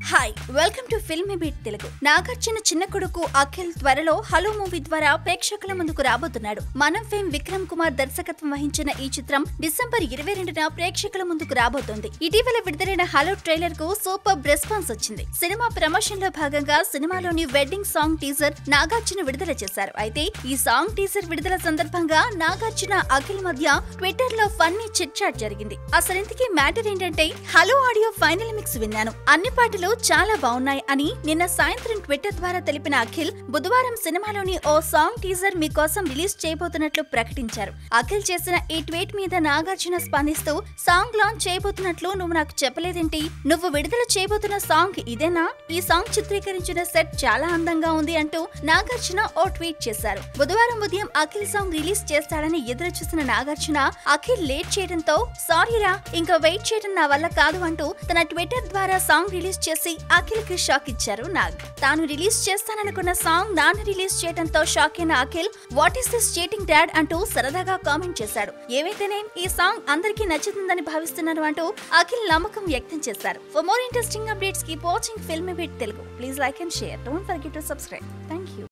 hi welcome to film beat Telugu Nagarjuna చిన్న కొడుకు అఖిల్ త్వరలో హలో మూవీ ద్వారా ప్రేక్షకుల ముందుకు రాబోతున్నాడు మనం ఫేమ్ విక్రమ్ కుమార్ దర్శకత్వం వహించిన ఈ చిత్రం డిసెంబర్ ఇరవై రెండున ప్రేక్షకుల ముందుకు రాబోతోంది ఇటీవల విడుదలైన హలో ట్రైలర్ కు సూపర్ రెస్పాన్స్ వచ్చింది సినిమా ప్రమోషన్ లో భాగంగా సినిమాలోని వెడ్డింగ్ సాంగ్ టీజర్ నాగార్జున విడుదల చేశారు అయితే ఈ సాంగ్ టీజర్ విడుదల సందర్భంగా నాగార్జున అఖిల్ మధ్య ట్విట్టర్ లో ఫన్నీ చిట్ చాట్ జరిగింది అసలు ఇంతకీ మ్యాటర్ ఏంటంటే హలో ఆడియో ఫైనల్ మిక్స్ విన్నాను అన్ని పాటలు చాలా బాగున్నాయి అని నిన్న సాయంత్రం ట్విట్టర్ ద్వారా తెలిపిన అఖిల్ బుధవారం సినిమాలోని ఓ సాంగ్ టీజర్ మీకోసం రిలీజ్ చేయబోతున్నట్లు ప్రకటించారు అఖిల్ చేసిన ఈ ట్వీట్ మీద నాగార్జున స్పందిస్తూ సాంగ్ లాంచ్ చేయబోతున్నట్లు నువ్వు నాకు చెప్పలేదేంటి నువ్వు విడుదల చేయబోతున్న సాంగ్ ఇదేనా ఈ సాంగ్ చిత్రీకరించిన సెట్ చాలా అందంగా ఉంది అంటూ నాగార్జున ఓ ట్వీట్ చేశారు బుధవారం ఉదయం అఖిల్ సాంగ్ రిలీజ్ చేస్తాడని ఎదురు చూసిన నాగార్జున అఖిల్ లేట్ చేయడంతో సారీరా ఇంకా వెయిట్ చేయడం నా వల్ల కాదు అంటూ తన ట్విట్టర్ ద్వారా సాంగ్ రిలీజ్ చేసి అఖిల్ కి షాక్ ఇచ్చారు నాగ్ తాను రిలీజ్ చేస్తాననుకున్న సాంగ్ నాన్న రిలీజ్ చేయడంతో షాక్ అయిన Akhil what is this cheating dad అంటూ సరదాగా కామెంట్ చేశాడు ఏవైతేనే ఈ సాంగ్ అందరికీ నచ్చుతుందని భావిస్తున్నాను అంటూ అఖిల్ నమ్మకం వ్యక్తం చేశారు for more interesting updates keep watching film bit Telugu please like and share don't forget to subscribe thank you